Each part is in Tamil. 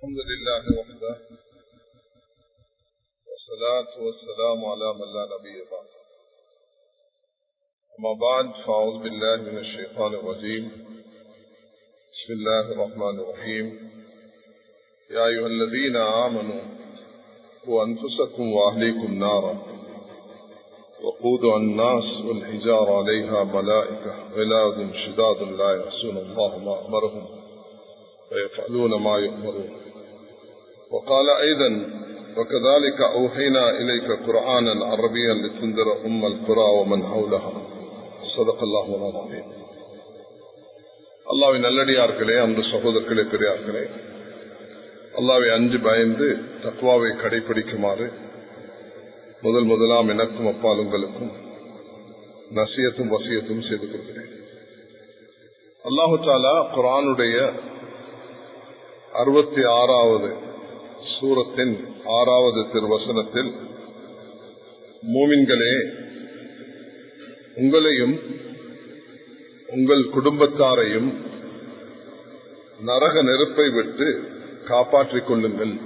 الحمد لله وحده والصلاة والسلام على من لا نبي بعد أما بعد فأعوذ بالله من الشيطان الرجيم بسم الله الرحمن الرحيم يا أيها الذين آمنوا وأنفسكم وأهليكم نارا وقودها الناس والحجار عليها ملائكة غلاظ شداد لا يعصون الله ما أمرهم ويفعلون ما يؤمرون وقال أيضا وكذلك أوحينا إليك قرآنا عربيا لتنذر أم القرى ومن حولها صدق الله العظيم அல்லாவின் நல்லடியார்களே அந்த சகோதரர்களே பெரியார்களே அல்லாவை அஞ்சு பயந்து தக்குவாவை கடைபிடிக்குமாறு முதல் முதலாம் எனக்கும் அப்பால் உங்களுக்கும் நசியத்தும் வசியத்தும் செய்து கொள்கிறேன் அல்லாஹு தாலா குரானுடைய அறுபத்தி ஆறாவது சூரத்தின் ஆறாவது திருவசனத்தில் மூமின்களே உங்களையும் உங்கள் குடும்பத்தாரையும் நரக நெருப்பை விட்டு காப்பாற்றிக் கொள்ளுங்கள்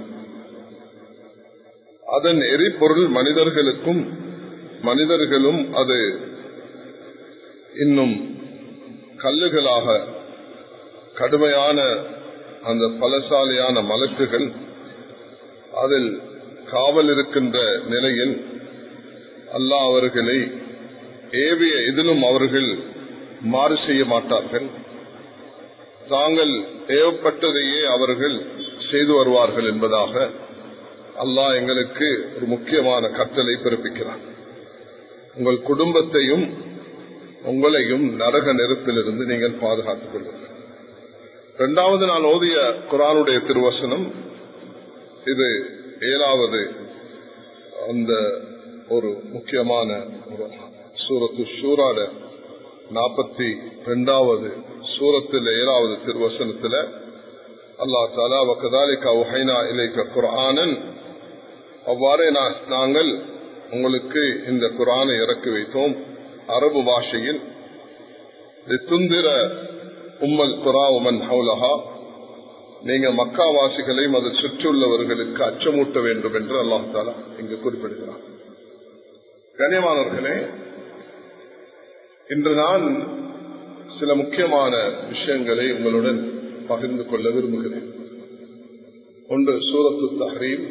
அதன் எரிபொருள் மனிதர்களுக்கும் மனிதர்களும் அது இன்னும் கல்லுகளாக கடுமையான அந்த பலசாலியான மலக்குகள் அதில் காவல் இருக்கின்ற நிலையில் அல்லாஹ் அவர்களை ஏவிய இதிலும் அவர்கள் மாறு செய்ய மாட்டார்கள் தாங்கள் ஏவப்பட்டதையே அவர்கள் செய்து வருவார்கள் என்பதாக அல்லாஹ் எங்களுக்கு ஒரு முக்கியமான கட்டளை பிறப்பிக்கிறார் உங்கள் குடும்பத்தையும் உங்களையும் நரக நெருப்பிலிருந்து நீங்கள் பாதுகாத்துக் கொள்ளுங்கள் இரண்டாவது நான் ஓதிய குரானுடைய திருவசனம் இது ஏழாவது அந்த ஒரு முக்கியமான ஒரு சூரத்து சூறாட நாற்பத்தி ரெண்டாவது சூரத்தில் ஏழாவது திருவசனத்தில் அல்லா தாலா வக்கதாலிக்கா உஹைனா இலைக்க குரானன் அவ்வாறே நாங்கள் உங்களுக்கு இந்த குரானை இறக்கி வைத்தோம் அரபு பாஷையில் துந்திர உம்மல் குரா உமன் ஹவுலஹா நீங்க மக்காவாசிகளையும் அதை சுற்றியுள்ளவர்களுக்கு அச்சமூட்ட வேண்டும் என்று அல்லாஹாலா இங்கு குறிப்பிடுகிறார் கனியமானவர்களே இன்று நான் சில முக்கியமான விஷயங்களை உங்களுடன் பகிர்ந்து கொள்ள விரும்புகிறேன் ஒன்று சூரத்து தஹரீம்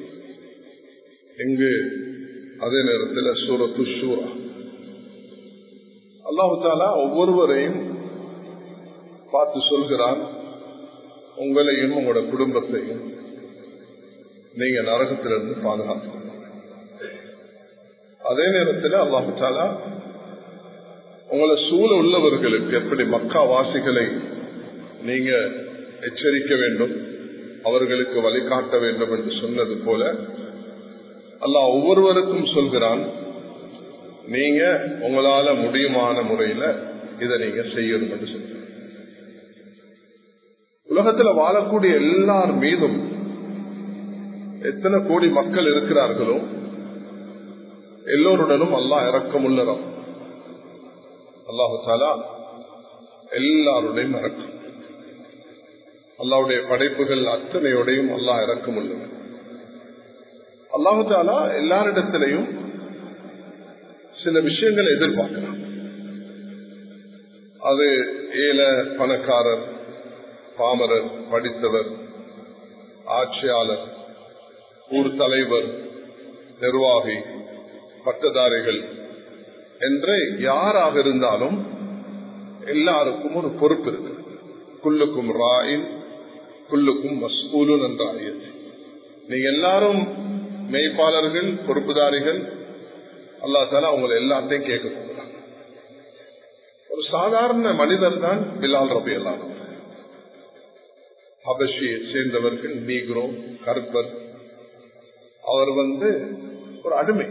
இங்கு அதே நேரத்தில் சூரத்து ஷூரா அல்லாஹு தாலா ஒவ்வொருவரையும் பார்த்து சொல்கிறான் உங்களையும் உங்களோட குடும்பத்தையும் நீங்க நரகத்திலிருந்து பாதுகாத்து அதே நேரத்தில் அல்லாஹு தாலா உங்களை சூழ உள்ளவர்களுக்கு எப்படி மக்கா வாசிகளை நீங்க எச்சரிக்க வேண்டும் அவர்களுக்கு வழிகாட்ட வேண்டும் என்று சொன்னது போல அல்லாஹ் ஒவ்வொருவருக்கும் சொல்கிறான் நீங்க உங்களால முடியுமான முறையில இதை நீங்க செய்யணும் என்று சொல்ற உலகத்துல வாழக்கூடிய எல்லார் மீதும் எத்தனை கோடி மக்கள் இருக்கிறார்களோ எல்லோருடனும் அல்லாஹ் இறக்கம் உள்ளரம் அல்லாஹு தாலா எல்லாருடையும் இறக்கும் அல்லாவுடைய படைப்புகள் அத்தனையோடையும் அல்லாஹ் இறக்கம் உள்ளவர் அல்லாஹு தாலா எல்லாரிடத்திலையும் சில விஷயங்களை எதிர்பார்க்கிறான் அது ஏல பணக்காரர் பாமரர் படித்தவர் ஆட்சியாளர் ஊர் தலைவர் நிர்வாகி பட்டதாரிகள் என்று யாராக இருந்தாலும் எல்லாருக்கும் ஒரு பொறுப்பு இருக்கு குல்லுக்கும் ராயின் குல்லுக்கும் மஸ்கூலும் என்ற ஆயத்து நீங்க எல்லாரும் மெய்ப்பாளர்கள் பொறுப்புதாரிகள் அல்லா தாலா உங்களை எல்லாத்தையும் கேட்க போகிறாங்க ஒரு சாதாரண மனிதர் தான் பிலால் ரபி எல்லாரும் ஹபஷியை சேர்ந்தவர்கள் நீக்ரோ கர்பர் அவர் வந்து ஒரு அடிமை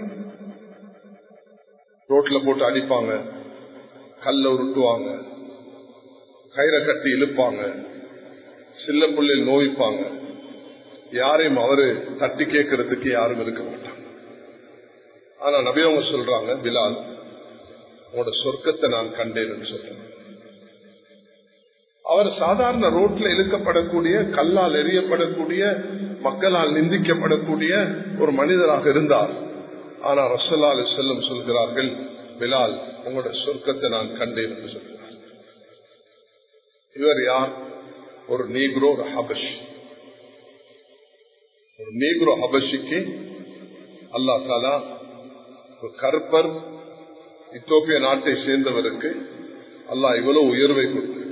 ரோட்ல போட்டு அடிப்பாங்க கல்ல உருட்டுவாங்க கயிறை கட்டி இழுப்பாங்க சில்ல புள்ளில் நோய்ப்பாங்க யாரையும் அவரு தட்டி கேட்கறதுக்கு யாரும் இருக்க மாட்டாங்க ஆனா நபியவங்க சொல்றாங்க பிலால் உங்களோட சொர்க்கத்தை நான் கண்டேன் சொல்றேன் அவர் சாதாரண ரோட்ல இழுக்கப்படக்கூடிய கல்லால் எரியப்படக்கூடிய மக்களால் நிந்திக்கப்படக்கூடிய ஒரு மனிதராக இருந்தார் ஆனா ரசல்லா அலி செல்லம் சொல்கிறார்கள் பிலால் உங்களோட சொர்க்கத்தை நான் கண்டேன் என்று சொல்கிறார் இவர் யார் ஒரு நீக்ரோ ஒரு ஹபஷ் ஒரு நீக்ரோ ஹபஷிக்கு அல்லா தாலா ஒரு கருப்பர் இத்தோப்பிய நாட்டை சேர்ந்தவருக்கு அல்லாஹ் இவ்வளவு உயர்வை கொடுத்திருக்கிறார்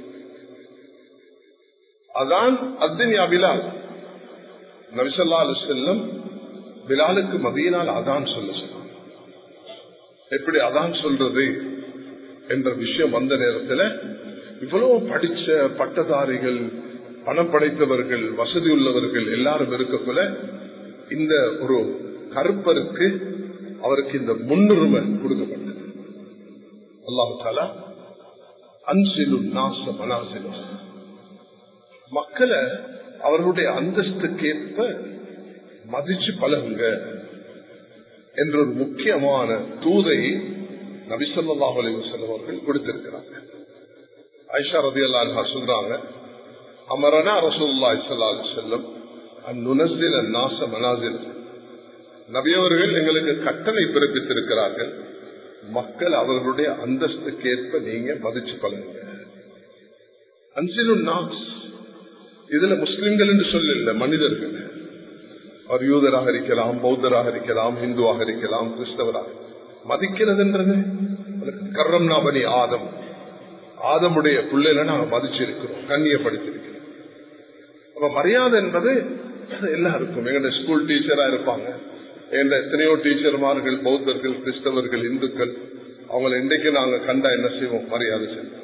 அதான் அத்தின்யா பிலால் நபிசல்லா அலு செல்லம் பிலாலுக்கு மதியினால் அதான் சொல்ல சொன்னார் எப்படி அதான் சொல்றது என்ற விஷயம் வந்த நேரத்தில் இவ்வளவு படிச்ச பட்டதாரிகள் பணம் படைத்தவர்கள் வசதி உள்ளவர்கள் எல்லாரும் இருக்கக்குள்ள இந்த ஒரு கருப்பருக்கு அவருக்கு இந்த முன்னுரிமை கொடுக்கப்பட்டது அல்லாஹு தாலா அன்சிலு நாச மனாசிலு மக்களை அவர்களுடைய அந்தஸ்துக்கேற்ப மதிச்சு பழகுங்க என்ற ஒரு முக்கியமான தூதை நபிசல்லாஹ் அலிவசல்லம் அவர்கள் கொடுத்திருக்கிறாங்க ஐஷா ரதி அல்லா சொல்றாங்க அமரனா ரசூல்லா இசல்லா செல்லம் அந்நுனசில நாச மனாசில் நபியவர்கள் எங்களுக்கு கட்டளை பிறப்பித்திருக்கிறார்கள் மக்கள் அவர்களுடைய அந்தஸ்துக்கேற்ப நீங்க மதிச்சு பழகுங்க அன்சிலு நாஸ் இதுல முஸ்லிம்கள் என்று சொல்ல மனிதர்கள் அவர் யூதராக இருக்கலாம் பௌத்தராக இருக்கலாம் இந்துவாக இருக்கலாம் கிறிஸ்தவராக மதிக்கிறது என்றது கர்ரம் நாபனி ஆதம் ஆதமுடைய பிள்ளைல நாங்க மதிச்சிருக்கிறோம் கண்ணியப்படுத்திருக்கிறோம் அப்ப மரியாதை என்பது எல்லாருக்கும் எங்க ஸ்கூல் டீச்சரா இருப்பாங்க எங்க எத்தனையோ டீச்சர்மார்கள் பௌத்தர்கள் கிறிஸ்தவர்கள் இந்துக்கள் அவங்களை இன்றைக்கு நாங்க கண்டா என்ன செய்வோம் மரியாதை செய்வோம்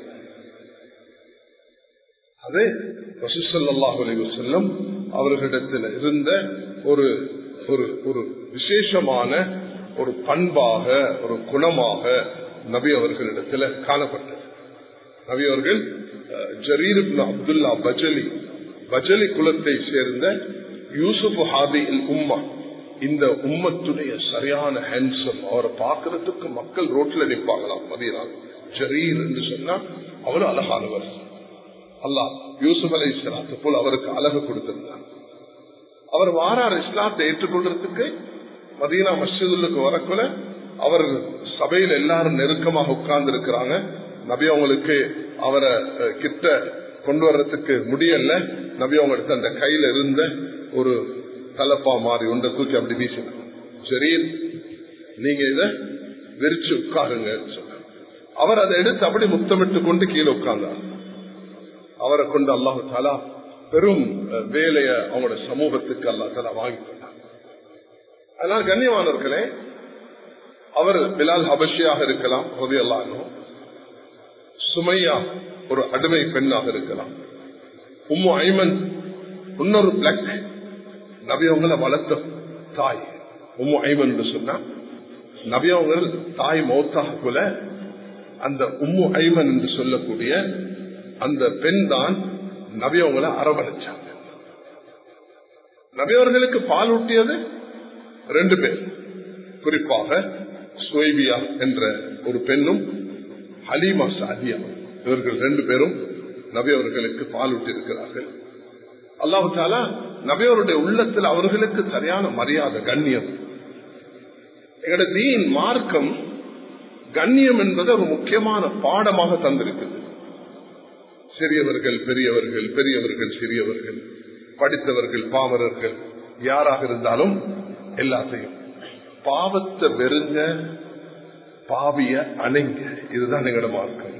அது ரசூசல்லாஹு செல்லம் அவர்களிடத்தில் இருந்த ஒரு ஒரு ஒரு விசேஷமான ஒரு பண்பாக ஒரு குணமாக நபி அவர்களிடத்தில் காணப்பட்டது நபி அவர்கள் ஜரீர் அப்துல்லா பஜலி பஜலி குலத்தை சேர்ந்த யூசுப் ஹாதி உம்மா இந்த உம்மத்துடைய சரியான ஹேண்ட்ஸம் அவரை பார்க்கறதுக்கு மக்கள் ரோட்ல நிற்பாங்களாம் மதியனால் ஜரீர் என்று சொன்னா அவர் அழகானவர் அல்லாஹ் யூசுப் அலை இஸ்லாத்து போல் அவருக்கு அழகு கொடுத்திருந்தார் அவர் வாரார் இஸ்லாத்தை ஏற்றுக்கொள்றதுக்கு மதீனா மஸ்ஜிதுக்கு வரக்குள்ள அவர் சபையில் எல்லாரும் நெருக்கமாக உட்கார்ந்து இருக்கிறாங்க நபி அவங்களுக்கு அவரை கிட்ட கொண்டு வர்றதுக்கு முடியல நபி அவங்க எடுத்த அந்த கையில இருந்த ஒரு தலப்பா மாறி ஒன்றை தூக்கி அப்படி வீசினாங்க சரி நீங்க இத விரிச்சு உட்காருங்க சொன்னார் அவர் அதை எடுத்து அப்படி முத்தமிட்டு கொண்டு கீழே உட்கார்ந்தார் அவரை கொண்டு அல்லாஹு தாலா பெரும் வேலைய அவங்களோட சமூகத்துக்கு அல்லா தாலா வாங்கி கொண்டார் அதனால் கண்ணியமானவர்களே அவர் பிலால் ஹபஷியாக இருக்கலாம் ஹோதி அல்லானோ சுமையா ஒரு அடிமை பெண்ணாக இருக்கலாம் உம்மு ஐமன் இன்னொரு பிளக் நபி அவங்கள வளர்த்த தாய் உம்மு ஐமன் சொன்னா நபி அவங்க தாய் மௌத்தாக போல அந்த உம்மு ஐமன் என்று சொல்லக்கூடிய அந்த பெண் தான் நபி அவங்களை அரவணைச்சாங்க நபியவர்களுக்கு பால் ஊட்டியது ரெண்டு பேர் குறிப்பாக சுவைபியா என்ற ஒரு பெண்ணும் ஹலீமா சாதியா இவர்கள் ரெண்டு பேரும் நபியவர்களுக்கு பால் ஊட்டியிருக்கிறார்கள் அல்லாஹு தாலா நபியவருடைய உள்ளத்தில் அவர்களுக்கு சரியான மரியாதை கண்ணியம் எங்களோட தீன் மார்க்கம் கண்ணியம் என்பது ஒரு முக்கியமான பாடமாக தந்திருக்குது சிறியவர்கள் பெரியவர்கள் பெரியவர்கள் சிறியவர்கள் படித்தவர்கள் பாமரர்கள் யாராக இருந்தாலும் எல்லாத்தையும் பாவத்தை வெறுங்க பாவிய அணைங்க இதுதான் எங்களோட மார்க்கம்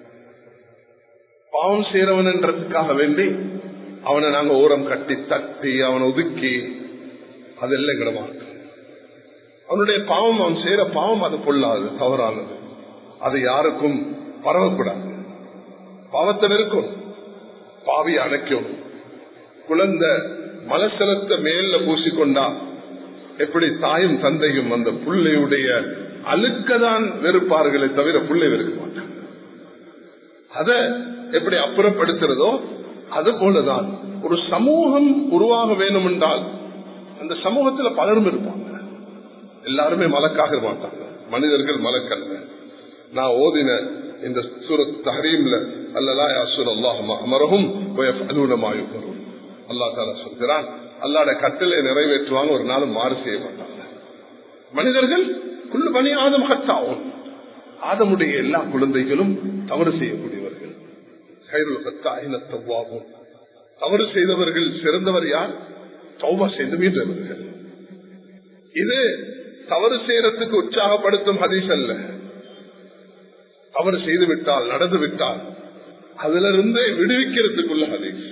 பாவம் செய்யறவன்ன்றதுக்காக வேண்டி அவனை நாங்க ஓரம் கட்டி தட்டி அவனை ஒதுக்கி அதெல்லாம் எங்களோட மார்க்கம் அவனுடைய பாவம் அவன் செய்யற பாவம் அது பொல்லாது தவறானது அது யாருக்கும் பரவக்கூடாது பாவத்தை வெறுக்கும் பாவி அணைக்கும் குழந்தை மலசலத்தை மேல பூசிக்கொண்டா எப்படி தாயும் தந்தையும் அந்த புள்ளையுடைய அழுக்கதான் வெறுப்பார்களே தவிர புள்ளை வெறுக்க மாட்டாங்க அத எப்படி அப்புறப்படுத்துறதோ அது போலதான் ஒரு சமூகம் உருவாக வேணும் என்றால் அந்த சமூகத்துல பலரும் இருப்பாங்க எல்லாருமே மலக்காக மாட்டாங்க மனிதர்கள் மலக்கல்ல நான் ஓதின இந்த சூரத் தஹரீம்ல அல்லலா யாசுர் அல்லாஹ் அமரகும் அலூனமாயும் அல்லா தாலா சொல்கிறான் அல்லாட கட்டளை நிறைவேற்றுவாங்க ஒரு நாளும் மாறு செய்ய மாட்டாங்க மனிதர்கள் குள்ளு பணி ஆதம் ஹத்தாவும் ஆதமுடைய எல்லா குழந்தைகளும் தவறு செய்யக்கூடியவர்கள் கைருள் ஹத்தாயின தவ்வாவும் தவறு செய்தவர்கள் சிறந்தவர் யார் தௌபா செய்து மீண்டவர்கள் இது தவறு செய்யறதுக்கு உற்சாகப்படுத்தும் ஹதீஸ் அல்ல தவறு செய்து விட்டால் நடந்து விட்டால் அதுல இருந்தே விடுவிக்கிறதுக்குள்ள ஹதீஸ்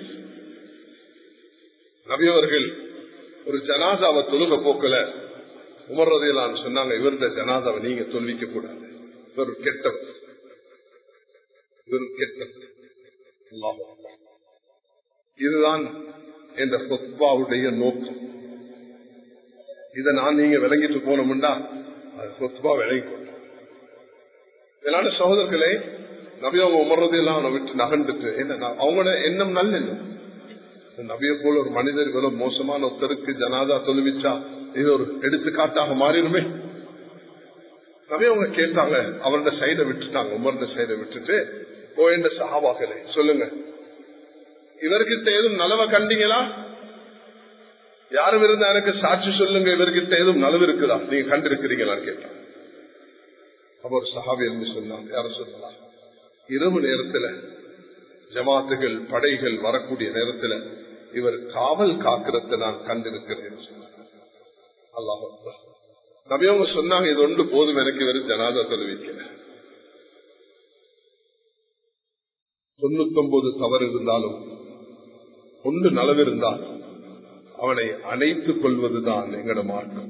நபியவர்கள் ஒரு ஜனாதாவை தொழுக போக்கல உமர்றதையெல்லாம் சொன்னாங்க இவருடைய ஜனாதாவை நீங்க தொல்விக்க கூடாது இவர் கெட்டவர் இவர் கெட்டவர் இதுதான் இந்த சொத்பாவுடைய நோக்கம் இதை நான் நீங்க விளங்கிட்டு போனோம்டா அது சொத்பா விளங்கி இதனால சகோதரர்களே நபி அவங்க உமர்றதையெல்லாம் விட்டு நகர்ந்துட்டு என்ன அவங்களோட எண்ணம் நல்ல எண்ணம் நபிய போல ஒரு மனிதர் இவ்வளவு மோசமான ஒருத்தருக்கு ஜனாதா தொழுவிச்சா இது ஒரு எடுத்துக்காட்டாக மாறிடுமே நபி அவங்க கேட்டாங்க அவரோட சைட விட்டுட்டாங்க உமர்ந்த சைட விட்டுட்டு ஓ என்ற சஹாபாக்களே சொல்லுங்க இவர்கிட்ட ஏதும் நலவை கண்டீங்களா யாரும் இருந்தா எனக்கு சாட்சி சொல்லுங்க இவர்கிட்ட ஏதும் நலவு இருக்குதா நீங்க கண்டிருக்கிறீங்களான்னு கேட்டாங்க அப்ப ஒரு சஹாபி இருந்து சொன்னாங்க யாரும் சொல்லலாம் இரவு நேரத்துல ஜமாத்துகள் படைகள் வரக்கூடிய நேரத்துல இவர் காவல் காக்கிறத நான் கண்டிருக்கிறேன் அல்லாஹ் நபியவங்க சொன்னாங்க இது ஒன்று போதும் எனக்கு இவர் ஜனாதா தெரிவிக்கல தொண்ணூத்தி ஒன்பது தவறு இருந்தாலும் ஒன்று நலவு இருந்தால் அவனை அணைத்துக் கொள்வதுதான் எங்கட மார்க்கம்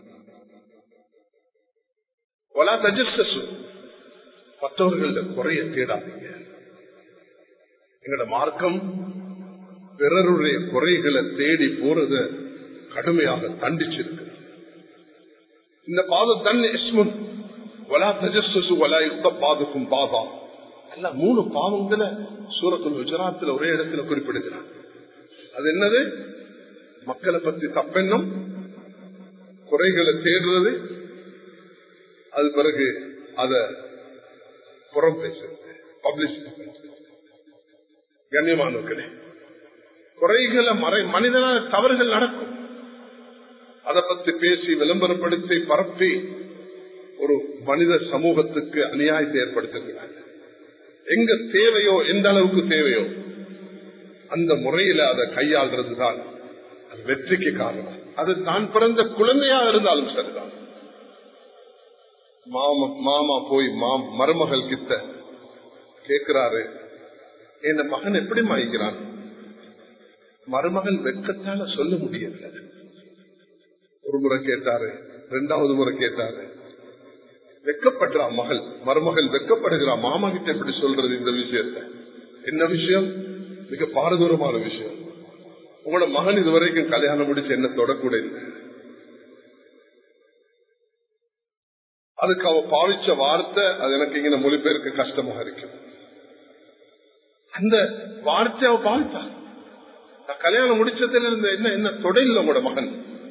ஒலா தஜஸ்ஸு மற்றவர்கள குறைய தேடாதீங்க எங்கட மார்க்கம் பிறருடைய குறைகளை தேடி போறத கடுமையாக தண்டிச்சிருக்கு இந்த பாதம் தன் இஸ்முன் ஒலா தஜஸ்ஸு ஒலா யுத்த பாதுக்கும் பாதா எல்லாம் மூணு பாவங்களை சூரத்துல் குஜராத்தில் ஒரே இடத்துல குறிப்பிடுகிறார் அது என்னது மக்களை பத்தி தப்பெண்ணம் குறைகளை தேடுறது அது பிறகு அத புறம் பேசுறது பப்ளிஷ் கண்ணியமானவர்களே குறைகளை மறை மனிதனால தவறுகள் நடக்கும் அதை பத்தி பேசி விளம்பரப்படுத்தி பரப்பி ஒரு மனித சமூகத்துக்கு அநியாயத்தை ஏற்படுத்தக்கூடாது எங்க தேவையோ எந்த அளவுக்கு தேவையோ அந்த முறையில அதை கையாள்றது தான் அது வெற்றிக்கு காரணம் அது தான் பிறந்த குழந்தையா இருந்தாலும் சரிதான் மாமா மாமா போய் மருமகள் கிட்ட கேட்கிறாரு என் மகன் எப்படி மாய்க்கிறான் மருமகள் வெட்கத்தால சொல்ல முடியல ஒரு முறை கேட்டாரு ரெண்டாவது முறை கேட்டாரு வெக்கப்படுறா மகள் மருமகள் வெக்கப்படுகிறா மாமா கிட்ட எப்படி சொல்றது இந்த விஷயத்த என்ன விஷயம் மிக பாரதூரமான விஷயம் உங்களோட மகன் இதுவரைக்கும் கல்யாணம் முடிச்சு என்ன தொடக்கூட இல்லை அதுக்கு அவ பாவிச்ச வார்த்தை அது எனக்கு இங்க மொழிபெயர்க்க கஷ்டமாக இருக்கு அந்த வார்த்தை அவ பாவித்தா நான் கல்யாணம் முடிச்சதுல இருந்த என்ன என்ன தொடையில் உங்களோட மகன்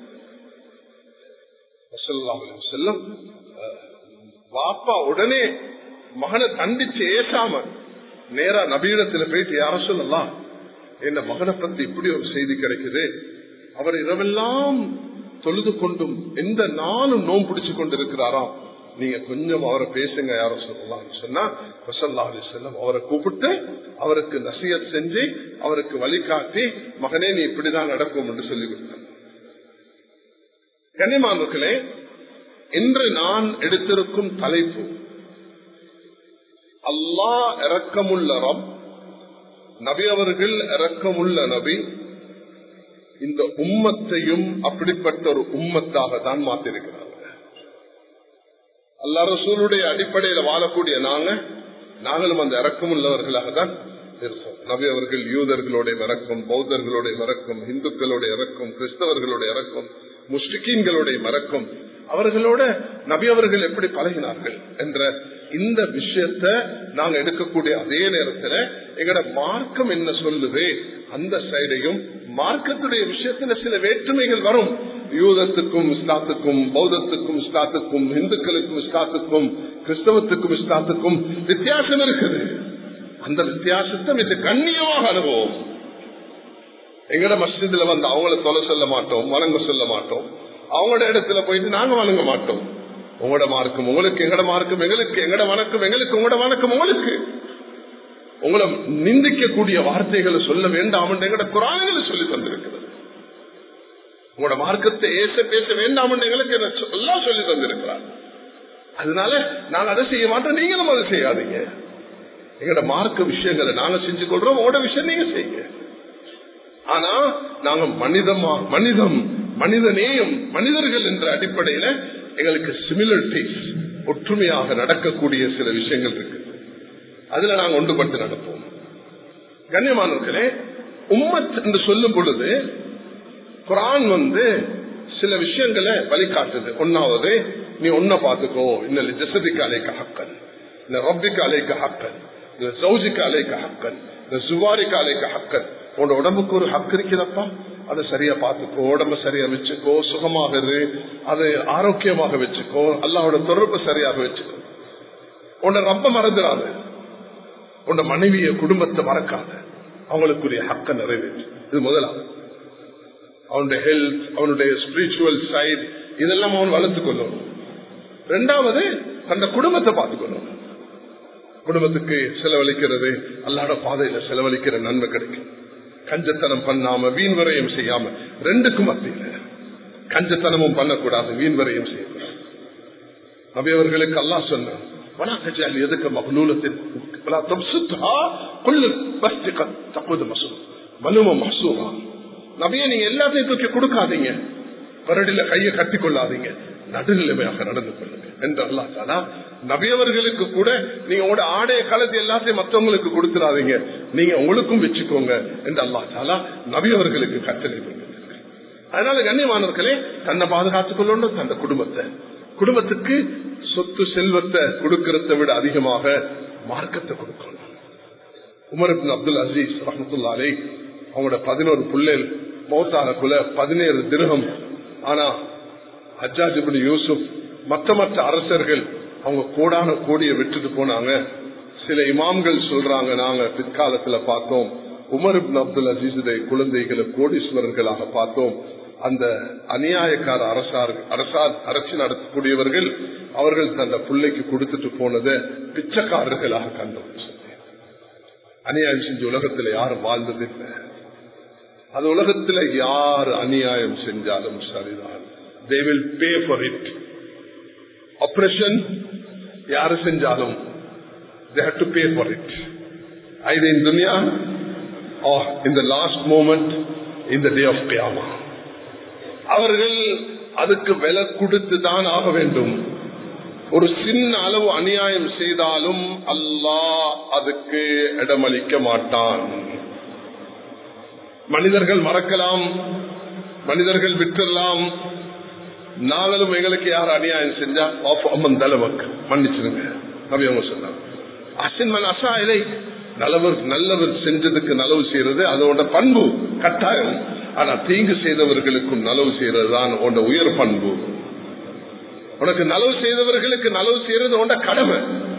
செல்லம் வாப்பா உடனே மகனை தண்டிச்சு ஏசாம நேரா நபீனத்துல போயிட்டு யார சொல்லலாம் என்ன மகனை பத்தி இப்படி ஒரு செய்தி கிடைக்குது அவர் இரவெல்லாம் தொழுது கொண்டும் எந்த நாளும் நோம் பிடிச்சு கொண்டு இருக்கிறாராம் நீங்க கொஞ்சம் அவரை பேசுங்க யாரும் சொல்லலாம் சொன்னா வசல்லா அலி செல்லம் அவரை கூப்பிட்டு அவருக்கு நசியத் செஞ்சு அவருக்கு வழிகாட்டி மகனே நீ இப்படிதான் நடக்கும் என்று சொல்லி கொடுத்தார் கனிமானுக்களே இன்று நான் எடுத்திருக்கும் தலைப்பு அல்லா இறக்கமுள்ள ரப் நபி அவர்கள் இறக்கமுள்ள நபி இந்த உம்மத்தையும் அப்படிப்பட்ட ஒரு உம்மத்தாக தான் மாத்திருக்கிறார் அல்லா ரசூலுடைய அடிப்படையில வாழக்கூடிய நாங்க நாங்களும் அந்த இறக்கம் உள்ளவர்களாக தான் இருப்போம் நபி அவர்கள் யூதர்களுடைய இறக்கம் பௌத்தர்களுடைய இறக்கம் இந்துக்களுடைய இறக்கம் கிறிஸ்தவர்களுடைய இறக்கம் முஸ்லிக்கீன்களுடைய மறக்கம் அவர்களோட நபி அவர்கள் எப்படி பழகினார்கள் என்ற இந்த விஷயத்த நாங்க எடுக்கக்கூடிய அதே நேரத்துல எங்கட மார்க்கம் என்ன சொல்லுது அந்த சைடையும் மார்க்கத்துடைய விஷயத்துல சில வேற்றுமைகள் வரும் யூதத்துக்கும் இஸ்லாத்துக்கும் பௌத்தத்துக்கும் இஸ்லாத்துக்கும் இந்துக்களுக்கும் இஸ்லாத்துக்கும் கிறிஸ்தவத்துக்கும் இஸ்லாத்துக்கும் வித்தியாசம் இருக்குது அந்த வித்தியாசத்தை மிக கண்ணியமாக அனுபவம் எங்கட மஸ்ஜிதுல வந்து அவங்கள தொலை சொல்ல மாட்டோம் வணங்க சொல்ல மாட்டோம் அவங்களோட இடத்துல போயிட்டு நாங்க வணங்க மாட்டோம் உங்களோட மார்க்கும் உங்களுக்கு எங்கட மார்க்கும் எங்களுக்கு எங்கட வணக்கம் எங்களுக்கு உங்களோட வணக்கம் உங்களுக்கு உங்களை நிந்திக்கக்கூடிய வார்த்தைகளை சொல்ல வேண்டாம் எங்கட குரான்களை சொல்லி தந்திருக்கிறது உங்களோட மார்க்கத்தை ஏச பேச வேண்டாம் எங்களுக்கு எல்லாம் சொல்லி தந்திருக்கிறார் அதனால நாங்க அதை செய்ய மாட்டோம் நீங்களும் அதை செய்யாதீங்க எங்களோட மார்க்க விஷயங்களை நாங்க செஞ்சு கொள்றோம் உங்களோட விஷயம் நீங்க செய்யுங்க ஆனா நாங்க மனிதமா மனிதம் மனிதநேயம் மனிதர்கள் என்ற அடிப்படையில எங்களுக்கு சிமிலரிட்டிஸ் ஒற்றுமையாக நடக்கக்கூடிய சில விஷயங்கள் இருக்கு அதுல நாங்க ஒன்றுபட்டு நடப்போம் கண்ணியமானவர்களே உம்மத் என்று சொல்லும் பொழுது குரான் வந்து சில விஷயங்களை வழிகாட்டுது ஒன்னாவது நீ ஒன்ன பாத்துக்கோ இன்னும் ஜசதிக்கு அலைக்க ஹக்கன் இந்த ரப்பிக்கு அலைக்க ஹக்கன் இந்த சௌஜிக்கு அலைக்க ஹக்கன் இந்த சுவாரிக்கு அலைக்க ஹக்கன் உன்னோட உடம்புக்கு ஒரு ஹக்கு இருக்கிறப்பா அதை சரியா பார்த்துக்கோ உடம்ப சரியா வச்சுக்கோ சுகமாக இரு அதை ஆரோக்கியமாக வச்சுக்கோ அல்லாவோட தொடர்பு சரியாக வச்சுக்கோ உன்னை ரொம்ப மறந்துடாது உன் மனைவிய குடும்பத்தை மறக்காத அவங்களுக்குரிய ஹக்க நிறைவேற்று இது முதலாவது அவனுடைய ஹெல்த் அவனுடைய ஸ்பிரிச்சுவல் சைடு இதெல்லாம் அவன் வளர்த்துக் கொள்ளணும் ரெண்டாவது அந்த குடும்பத்தை பார்த்துக்கொள்ளணும் குடும்பத்துக்கு செலவழிக்கிறது அல்லாட பாதையில செலவழிக்கிற நன்மை கிடைக்கும் கஞ்சத்தனம் பண்ணாம வீண் வரையும் செய்யாம ரெண்டுக்கும் மத்தியில கஞ்சத்தனமும் பண்ணக்கூடாது வீண் வரையும் செய்யக்கூடாது நபியவர்களுக்கு அல்லா சொன்ன ولا تجعل يدك مغلولة ولا تبسطها كل بسطك تقود مصروف மலும மசூரா நபிய நீங்க எல்லாத்தையும் தூக்கி கொடுக்காதீங்க பரடியில கையை கட்டி கொள்ளாதீங்க நடுநிலைமையாக நடந்து கொள்ளுங்க என்று அல்லா தாலா நபியவர்களுக்கு கூட நீங்க உங்களோட ஆடைய காலத்தை எல்லாத்தையும் மற்றவங்களுக்கு கொடுத்துடாதீங்க நீங்க உங்களுக்கும் வச்சுக்கோங்க என்று அல்லா தாலா நபியவர்களுக்கு கட்டளை அதனால கண்ணியமானவர்களே தன்னை பாதுகாத்துக் கொள்ளணும் தந்த குடும்பத்தை குடும்பத்துக்கு சொத்து செல்வத்தை கொடுக்கறதை விட அதிகமாக மார்க்கத்தை கொடுக்கணும் உமர் அப்துல் அசீஸ் ரஹமத்துல்லாலே அவங்களோட பதினோரு பிள்ளைகள் மௌத்தானக்குள்ள பதினேழு திருகம் ஆனா ஹஜாஜிபின் யூசுப் மற்ற மற்ற அரசர்கள் அவங்க கோடான கோடியை விட்டுட்டு போனாங்க சில இமாம்கள் சொல்றாங்க நாங்க பிற்காலத்துல பார்த்தோம் உமர் அப்துல் அசீசுடைய குழந்தைகளை கோடீஸ்வரர்களாக பார்த்தோம் அந்த அநியாயக்கார அரசார் அரசார் அரசு நடத்தக்கூடியவர்கள் அவர்கள் தந்த பிள்ளைக்கு கொடுத்துட்டு போனதை பிச்சைக்காரர்களாக கண்டோம் அநியாயம் செஞ்ச உலகத்துல யாரும் வாழ்ந்ததில்லை அது உலகத்துல யார் அநியாயம் செஞ்சாலும் சரிதான் they will pay for it operation யாரு செஞ்சாலும் they have to pay for it either in dunya or in the last moment in the day of qiyamah அவர்கள் அதுக்கு விலை கொடுத்து தான் ஆக வேண்டும் ஒரு சின்ன அளவு அநியாயம் செய்தாலும் அல்லாஹ் அதுக்கு இடமளிக்க மாட்டான் மனிதர்கள் மறக்கலாம் மனிதர்கள் விட்டுடலாம் நாங்களும் எங்களுக்கு யார் அநியாயம் செஞ்சா ஆஃப் அம்மன் தலைவக்கு மன்னிச்சிருங்க நபி அவங்க சொன்னாங்க அசின்மன் அசா இலை நல்லவர் நல்லவர் செஞ்சதுக்கு நலவு செய்யறது அதோட பண்பு கட்டாயம் ஆனா தீங்கு செய்தவர்களுக்கும் நலவு செய்யறது தான் உன்னோட உயர் பண்பு உனக்கு நலவு செய்தவர்களுக்கு நலவு செய்யறது உண்ட கடமை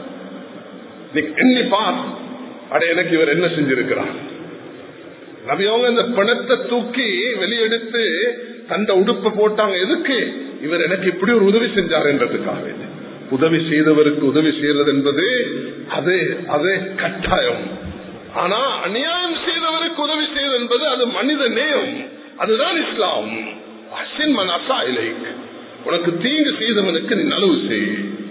நீ எண்ணி பார் அட எனக்கு இவர் என்ன செஞ்சிருக்கிறார் நபியவங்க இந்த பணத்தை தூக்கி வெளியெடுத்து தந்த உடுப்பை போட்டாங்க எதுக்கு இவர் எனக்கு இப்படி ஒரு உதவி செஞ்சார் என்றதுக்காக உதவி செய்தவருக்கு உதவி செய்யறது என்பது அது அது கட்டாயம் ஆனா அநியாயம் செய்தவருக்கு உதவி செய்வது என்பது அது மனித நேயம் அதுதான் இஸ்லாம் அசின் மனசா இலை உனக்கு தீங்கு செய்தவனுக்கு நீ நலவு செய்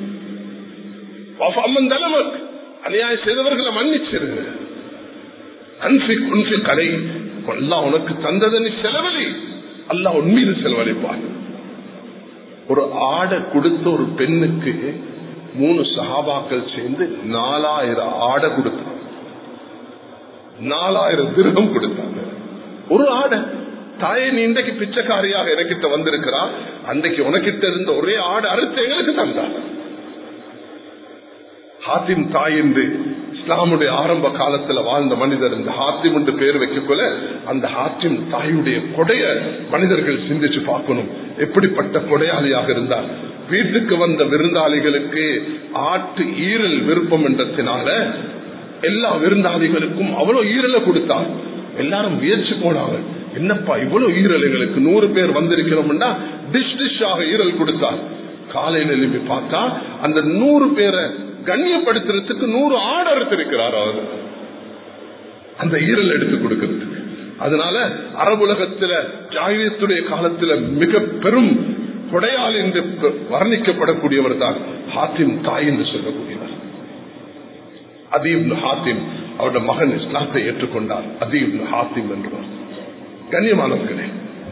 அம்மன் தலைவர் அநியாயம் செய்தவர்களை மன்னிச்சிரு அன்சி குன்சி கடை அல்லா உனக்கு தந்ததை நீ செலவழி அல்லா உண்மையில் செலவழிப்பான் ஒரு ஆடை கொடுத்த ஒரு பெண்ணுக்கு மூணு சகாபாக்கள் சேர்ந்து நாலாயிரம் ஆடை கொடுத்தாங்க நாலாயிரம் திருகம் கொடுத்தாங்க ஒரு ஆடை தாயே நீ இன்றைக்கு பிச்சைக்காரியாக எனக்கிட்ட வந்திருக்கிறா அன்றைக்கு உனக்கிட்ட இருந்த ஒரே ஆடு அறுத்து எங்களுக்கு தந்தாங்க ஹாத்திம் தாய் என்று இஸ்லாமுடைய ஆரம்ப காலத்துல வாழ்ந்த மனிதர் இந்த ஹாத்திம் என்று பேர் வைக்கக்குள்ள அந்த ஹாத்திம் தாயுடைய கொடைய மனிதர்கள் சிந்திச்சு பார்க்கணும் எப்படிப்பட்ட கொடையாளியாக இருந்தார் வீட்டுக்கு வந்த விருந்தாளிகளுக்கு ஆட்டு ஈரல் விருப்பம் என்றத்தினால எல்லா விருந்தாளிகளுக்கும் அவ்வளவு ஈரலை கொடுத்தார் எல்லாரும் முயற்சி போனாங்க என்னப்பா இவ்வளவு ஈரல் எங்களுக்கு நூறு பேர் வந்திருக்கிறோம்னா டிஷ் டிஷ்ஷாக ஈரல் கொடுத்தார் காலையில எழுப்பி பார்த்தா அந்த நூறு பேரை கண்ணியப்படுத்துறதுக்கு நூறு ஆர்டர் எடுத்திருக்கிறார் அவர் அந்த ஈரல் எடுத்து கொடுக்கிறதுக்கு அதனால அரபுலகத்துல ஜாகிரியத்துடைய காலத்துல மிக பெரும் கொடையால் என்று வர்ணிக்கப்படக்கூடியவர் தான் ஹாத்திம் தாய் என்று சொல்லக்கூடியவர் அதீப் ஹாத்திம் அவருடைய மகன் இஸ்லாத்தை ஏற்றுக்கொண்டார் அதீப் ஹாத்திம் என்றவர் கண்ணியமானவர்களே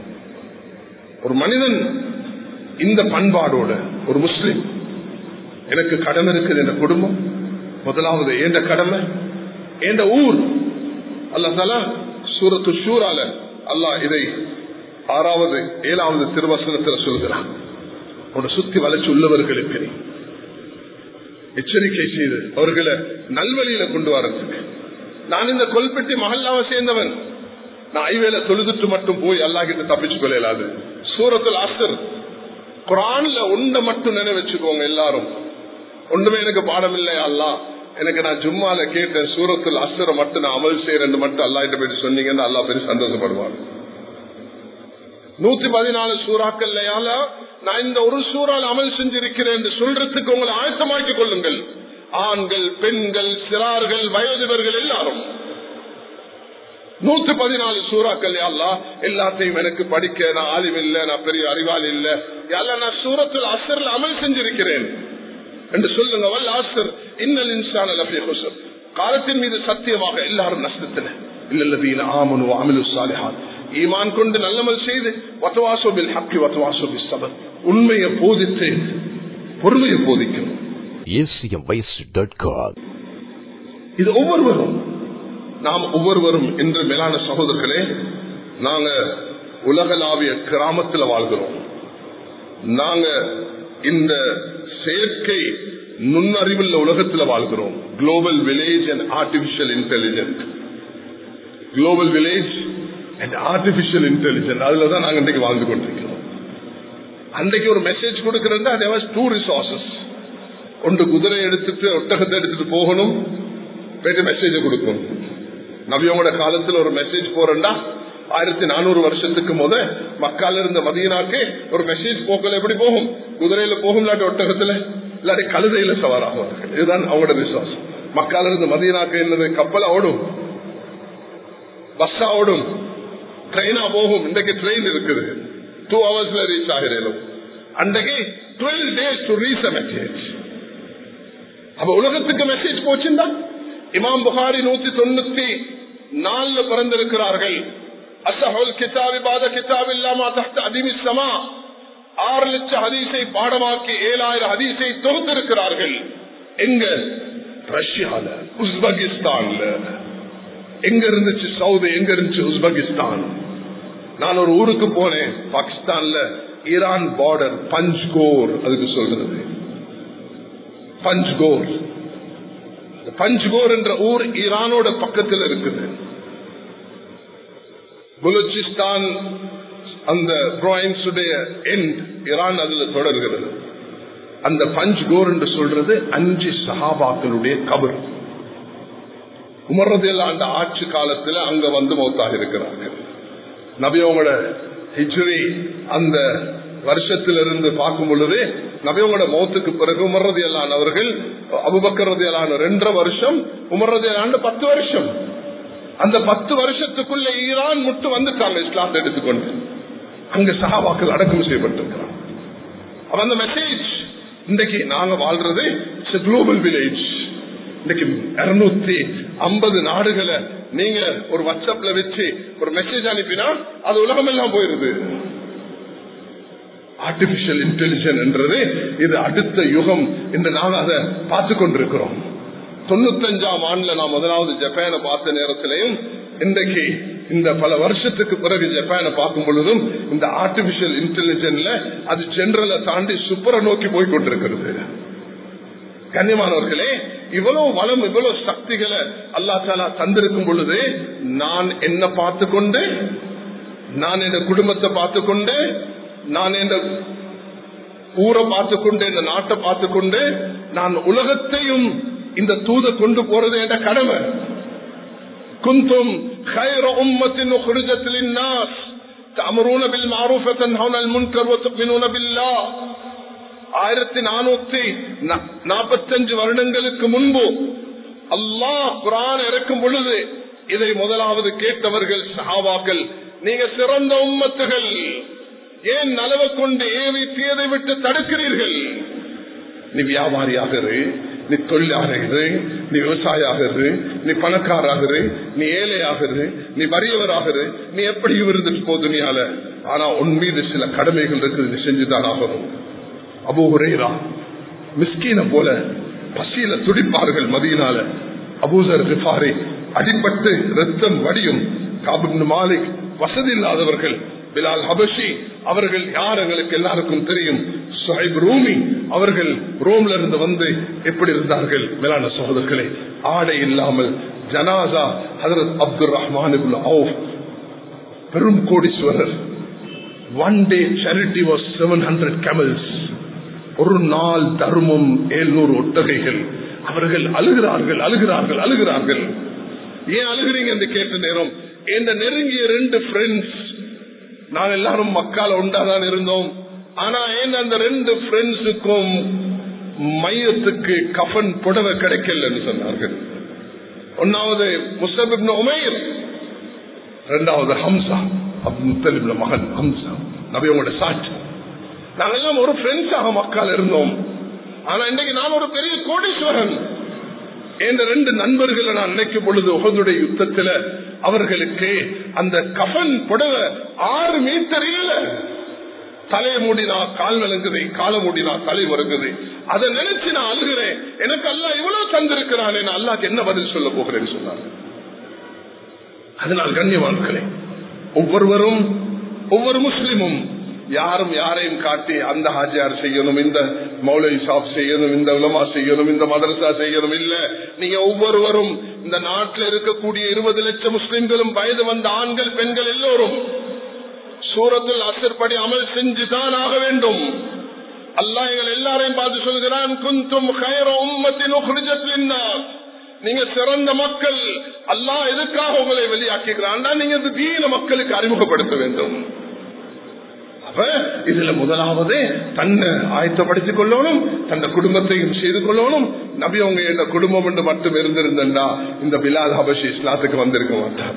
ஒரு மனிதன் இந்த பண்பாடோட ஒரு முஸ்லிம் எனக்கு கடமை இருக்குது என்ற குடும்பம் முதலாவது ஏண்ட கடமை ஏண்ட ஊர் அல்லா தலா சூரத்து ஷூரால அல்லாஹ் இதை ஆறாவது ஏழாவது திருவசனத்தில் சொல்கிறான் உன்னை சுத்தி வளைச்சு உள்ளவர்களுக்கு நீ எச்சரிக்கை செய்து அவர்களை நல்வழியில கொண்டு வரதுக்கு நான் இந்த கொல்பெட்டி மகல்லாவை சேர்ந்தவன் நான் ஐவேல தொழுதுட்டு மட்டும் போய் அல்லாஹிட்ட தப்பிச்சு கொள்ளையலாது சூரத்தில் அசர் குரான்ல ஒன்றை மட்டும் நினை வச்சுக்கோங்க எல்லாரும் ஒன்றுமே எனக்கு பாடம் இல்லை அல்லா எனக்கு நான் ஜும்மால கேட்டேன் சூரத்தில் அசரை மட்டும் நான் அமல் செய்யறேன் மட்டும் அல்லாஹிட்ட போயிட்டு சொன்னீங்கன்னு அல்லா பெரிய சந்தோஷப்படுவாங்க நூத்தி பதினாலு சூறாக்கள்லையால நான் இந்த ஒரு சூறால் அமல் செஞ்சிருக்கிறேன் என்று சொல்றதுக்கு உங்களை ஆயத்தமாக்கிக் கொள்ளுங்கள் ஆண்கள் பெண்கள் சிறார்கள் வயோதிபர்கள் எல்லாரும் நூத்தி பதினாலு சூறாக்கள் அல்லா எல்லாத்தையும் எனக்கு படிக்க நான் ஆலிம் இல்ல நான் பெரிய அறிவாளி இல்ல அல்ல நான் சூரத்தில் அசர்ல அமல் செஞ்சிருக்கிறேன் என்று சொல்லுங்க வல்ல ஆசர் இன்னல் இன்சான் ஹுசர் காலத்தின் மீது சத்தியமாக எல்லாரும் நஷ்டத்தில் இல்லல்லதீன ஆமனு அமிலு சாலிஹான் ஈமான் கொண்டு நல்லமல் செய்து வத்தவாசோபில் ஹக்கி வத்தவாசோபி சபர் உண்மையை போதித்து பொறுமையை போதிக்கணும் இது ஒவ்வொருவரும் நாம் ஒவ்வொருவரும் இன்று மேலான சகோதரர்களே நாங்க உலகளாவிய கிராமத்தில் வாழ்கிறோம் நாங்க இந்த செயற்கை நுண்ணறிவுள்ள உலகத்தில் வாழ்கிறோம் global village and artificial intelligent global village and artificial intelligent அதுல தான் நாங்க இன்றைக்கு வாழ்ந்து கொண்டிருக்கிறோம் அன்றைக்கு ஒரு மெசேஜ் கொடுக்கறது அதே டூ ரிசோர்சஸ் ஒன்று குதிரை எடுத்துட்டு ஒட்டகத்தை எடுத்துட்டு போகணும் போயிட்டு மெசேஜ கொடுக்கணும் நவியோட காலத்தில் ஒரு மெசேஜ் போறேன்டா ஆயிரத்தி நானூறு வருஷத்துக்கு முத மக்கால இருந்த மதியனாக்கு ஒரு மெசேஜ் போக்கல எப்படி போகும் குதிரையில போகும் இல்லாட்டி ஒட்டகத்துல இல்லாட்டி கழுதையில சவாராகுவார்கள் இதுதான் அவங்களோட விசுவாசம் மக்கால இருந்து மதியனாக்கு என்னது கப்பலா ஓடும் பஸ்ஸா ஓடும் ட்ரெயினா போகும் இன்றைக்கு ட்ரெயின் இருக்குது டூ ஹவர்ஸ்ல ரீச் ஆகிறேன் அன்றைக்கு twelve days to reach a message அப்ப உலகத்துக்கு மெசேஜ் போச்சுண்டா இமாம் புகாரி நூத்தி தொண்ணூத்தி நாலுல பிறந்திருக்கிறார்கள் அசஹுல் கிதாபி பாத கிதாப் இல்லாம தஹ்த அதிமி சமா ஆறு லட்சம் ஹதீஸை பாடமாக்கி ஏழாயிரம் ஹதீஸை தொகுத்திருக்கிறார்கள் எங்க ரஷ்யால உஸ்பெகிஸ்தான்ல எங்க இருந்துச்சு சவுதி எங்க இருந்துச்சு உஸ்பெகிஸ்தான் நான் ஒரு ஊருக்கு போனேன் பாகிஸ்தான்ல ஈரான் பார்டர் பஞ்ச்கோர் அதுக்கு சொல்றது பஞ்ச்கோர் பஞ்ச்கோர் என்ற ஊர் ஈரானோட பக்கத்தில் இருக்குது பலுச்சிஸ்தான் அந்த எண்ட் ஈரான் அதுல தொடர்கிறது அந்த பஞ்ச்கோர் என்று சொல்றது அஞ்சு சஹாபாக்களுடைய கபர் உமர்றதில் அந்த ஆட்சி காலத்தில் அங்க வந்து மௌத்தாக இருக்கிறார்கள் நபியோங்களோட ஹிஜ்ரி அந்த வருஷத்திலிருந்து பார்க்கும் பொழுது நபியோங்களோட மௌத்துக்கு பிறகு உமர்றதியலான் அவர்கள் அபுபக்கரதியலான ரெண்டரை வருஷம் உமர்றதியலான் பத்து வருஷம் அந்த பத்து வருஷத்துக்குள்ள ஈரான் முட்டு வந்துட்டாங்க இஸ்லாத்தை எடுத்துக்கொண்டு அங்க சகாபாக்கள் அடக்கம் செய்யப்பட்டிருக்கிறான் அப்ப அந்த மெசேஜ் இன்றைக்கு நாங்க வாழ்றது குளோபல் வில்லேஜ் இன்னைக்கு இருநூத்தி ஐம்பது நாடுகளை நீங்க ஒரு வாட்ஸ்அப்ல வச்சு ஒரு மெசேஜ் அனுப்பினா அது உலகம் எல்லாம் போயிருது ஆர்டிபிஷியல் இன்டெலிஜென்ஸ் என்றது இது அடுத்த யுகம் என்று நாம் அதை பார்த்து கொண்டிருக்கிறோம் தொண்ணூத்தஞ்சாம் ஆண்டுல நான் முதலாவது ஜப்பானை பார்த்த நேரத்திலையும் இன்றைக்கு இந்த பல வருஷத்துக்கு பிறகு ஜப்பானை பார்க்கும் பொழுதும் இந்த ஆர்டிபிஷியல் இன்டெலிஜென்ஸ்ல அது ஜெனரலை தாண்டி சூப்பரை நோக்கி போய் கொண்டிருக்கிறது கண்ணியமானவர்களே இவ்வளவு வளம் இவ்வளவு சக்திகளை அல்லா தாலா தந்திருக்கும் பொழுது நான் என்ன பார்த்து கொண்டு நான் என் குடும்பத்தை பார்த்து கொண்டு நான் என் ஊரை பார்த்து கொண்டு இந்த நாட்டை பார்த்து கொண்டு நான் உலகத்தையும் இந்த தூத கொண்டு போறது என்ற கடமை குந்தும் خير أمة أخرجت للناس تأمرون بالمعروف وتنهون عن المنكر وتؤمنون بالله ஆயிரத்தி நானூத்தி நாற்பத்தஞ்சு வருடங்களுக்கு முன்பு அல்லாஹ் குரான் இறக்கும் பொழுது இதை முதலாவது கேட்டவர்கள் சஹாபாக்கள் நீங்க சிறந்த உம்மத்துகள் ஏன் நலவை கொண்டு ஏவி தீயதை விட்டு தடுக்கிறீர்கள் நீ வியாபாரியாக இரு நீ தொழிலாக இரு நீ விவசாயியாக இரு நீ பணக்காராக இரு நீ ஏழையாக இரு நீ வறியவராக இரு நீ எப்படி இருந்துட்டு போ துணியால ஆனா உன் மீது சில கடமைகள் இருக்குது நீ செஞ்சுதான் ஆகணும் அபு ஹுரேரா மிஸ்கீன போல பசியில துடிப்பார்கள் மதியினால அபூசர் ரிஃபாரி அடிபட்டு ரத்தம் வடியும் காபின் மாலிக் வசதி இல்லாதவர்கள் பிலால் ஹபஷி அவர்கள் யார் எங்களுக்கு எல்லாருக்கும் தெரியும் சுஹைப் ரூமி அவர்கள் ரோம்ல இருந்து வந்து எப்படி இருந்தார்கள் மேலான சகோதரர்களே ஆடை இல்லாமல் ஜனாசா ஹதரத் அப்துல் ரஹ்மான் பெரும் கோடீஸ்வரர் one day charity was seven hundred camels ஒரு நாள் தர்மம் ஏழ்நூறு ஒட்டகைகள் அவர்கள் அழுகிறார்கள் அழுகிறார்கள் அழுகிறார்கள் ஏன் அழுகிறீங்க என்று கேட்ட நேரம் இந்த நெருங்கிய ரெண்டு ஃப்ரெண்ட்ஸ் நாங்க எல்லாரும் மக்கால உண்டாதான் இருந்தோம் ஆனா ஏன் அந்த ரெண்டு ஃப்ரெண்ட்ஸுக்கும் மையத்துக்கு கஃபன் புடவை கிடைக்கலன்னு சொன்னார்கள் ஒன்னாவது முஸ்லிம் உமேர் ரெண்டாவது ஹம்சா முத்தலிப்ல மகன் ஹம்சா நபியோட சாட்சி நாங்கெல்லாம் ஒரு ஃப்ரெண்ட்ஸாக மக்கள் இருந்தோம் ஆனா இன்னைக்கு நான் ஒரு பெரிய கோடீஸ்வரன் என்ற ரெண்டு நண்பர்களை நான் நினைக்கும் பொழுது உகந்துடைய யுத்தத்துல அவர்களுக்கு அந்த கஃன் புடவை ஆறு மீட்டர் இல்ல தலையை மூடினா கால் விளங்குது காலை மூடினா தலை வருங்குது அதை நினைச்சு நான் அழுகிறேன் எனக்கு அல்லா இவ்வளவு தந்திருக்கிறான் நான் அல்லாக்கு என்ன பதில் சொல்ல போகிறேன்னு சொன்னார் அதனால் கண்ணியவான்களே ஒவ்வொருவரும் ஒவ்வொரு முஸ்லிமும் யாரும் யாரையும் காட்டி அந்த ஹாஜியார் செய்யணும் இந்த மௌலை சாப் செய்யணும் இந்த உலமா செய்யணும் இந்த மதரசா செய்யணும் இல்ல நீங்க ஒவ்வொருவரும் இந்த நாட்டில் இருக்கக்கூடிய இருபது லட்சம் முஸ்லிம்களும் வயது வந்த ஆண்கள் பெண்கள் எல்லோரும் சூரத்தில் அசற்படி அமல் செஞ்சுதான் ஆக வேண்டும் அல்லா எங்கள் எல்லாரையும் பார்த்து சொல்கிறான் குந்தும் உம்மத்தின் நீங்க சிறந்த மக்கள் அல்லாஹ் எதுக்காக உங்களை வெளியாக்குகிறான் நீங்க இந்த தீன மக்களுக்கு அறிமுகப்படுத்த வேண்டும் அப்ப இதுல முதலாவது தன்னை ஆயத்தப்படுத்திக் கொள்ளணும் தன்னை குடும்பத்தையும் செய்து கொள்ளணும் நபி அவங்க என்ன குடும்பம் என்று மட்டும் இருந்திருந்தா இந்த பிலால் ஹபஷி இஸ்லாத்துக்கு வந்திருக்க மாட்டார்